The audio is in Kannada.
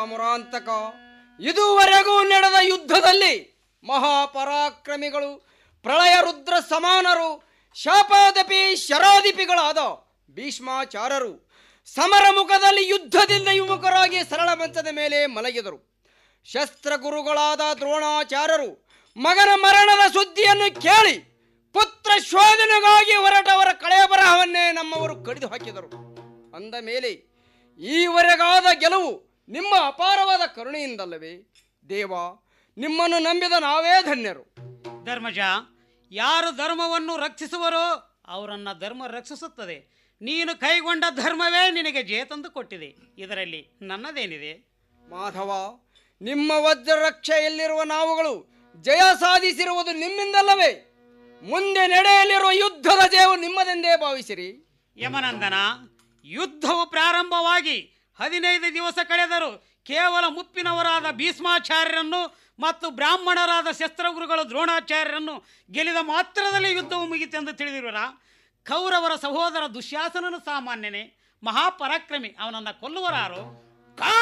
ಮುರಾಂತಕ ಇದುವರೆಗೂ ನಡೆದ ಯುದ್ಧದಲ್ಲಿ ಮಹಾಪರಾಕ್ರಮಿಗಳು ಪ್ರಳಯ ರುದ್ರ ಸಮಾನರು ಶಾಪಾದಪಿ ಶರಾದಿಪಿಗಳಾದ ಭೀಷ್ಮಾಚಾರ್ಯರು ಸಮರ ಮುಖದಲ್ಲಿ ಯುದ್ಧದಿಂದ ವಿಮುಖರಾಗಿ ಸರಳ ಮಂಚದ ಮೇಲೆ ಮಲಗಿದರು ಶಸ್ತ್ರಗುರುಗಳಾದ ದ್ರೋಣಾಚಾರ್ಯರು ಮಗನ ಮರಣದ ಸುದ್ದಿಯನ್ನು ಕೇಳಿ ಪುತ್ರ ಶೋಧನೆಗಾಗಿ ಹೊರಟವರ ಕಳೆಯ ಬರಹವನ್ನೇ ನಮ್ಮವರು ಕಡಿದು ಹಾಕಿದರು ಅಂದ ಮೇಲೆ ಈವರೆಗಾದ ಗೆಲುವು ನಿಮ್ಮ ಅಪಾರವಾದ ಕರುಣೆಯಿಂದಲ್ಲವೇ ದೇವ ನಿಮ್ಮನ್ನು ನಂಬಿದ ನಾವೇ ಧನ್ಯರು ಧರ್ಮಜ ಯಾರು ಧರ್ಮವನ್ನು ರಕ್ಷಿಸುವರೋ ಅವರನ್ನ ಧರ್ಮ ರಕ್ಷಿಸುತ್ತದೆ ನೀನು ಕೈಗೊಂಡ ಧರ್ಮವೇ ನಿನಗೆ ಜಯ ತಂದು ಕೊಟ್ಟಿದೆ ಇದರಲ್ಲಿ ನನ್ನದೇನಿದೆ ಮಾಧವ ನಿಮ್ಮ ವಜ್ರ ರಕ್ಷೆಯಲ್ಲಿರುವ ನಾವುಗಳು ಜಯ ಸಾಧಿಸಿರುವುದು ನಿಮ್ಮಿಂದಲ್ಲವೇ ಮುಂದೆ ನಡೆಯಲಿರುವ ಯುದ್ಧದ ಜಯವು ನಿಮ್ಮದೆಂದೇ ಭಾವಿಸಿರಿ ಯಮನಂದನ ಯುದ್ಧವು ಪ್ರಾರಂಭವಾಗಿ ಹದಿನೈದು ದಿವಸ ಕಳೆದರೂ ಕೇವಲ ಮುಪ್ಪಿನವರಾದ ಭೀಷ್ಮಾಚಾರ್ಯರನ್ನು ಮತ್ತು ಬ್ರಾಹ್ಮಣರಾದ ಶಸ್ತ್ರಗುರುಗಳು ದ್ರೋಣಾಚಾರ್ಯರನ್ನು ಗೆಲ್ಲಿದ ಮಾತ್ರದಲ್ಲಿ ಯುದ್ಧವು ಮುಗಿತೆಂದು ತಿಳಿದಿರುವರ ಕೌರವರ ಸಹೋದರ ದುಶ್ಯಾಸನನು ಸಾಮಾನ್ಯನೇ ಮಹಾಪರಾಕ್ರಮಿ ಅವನನ್ನು ಕೊಲ್ಲುವರಾರು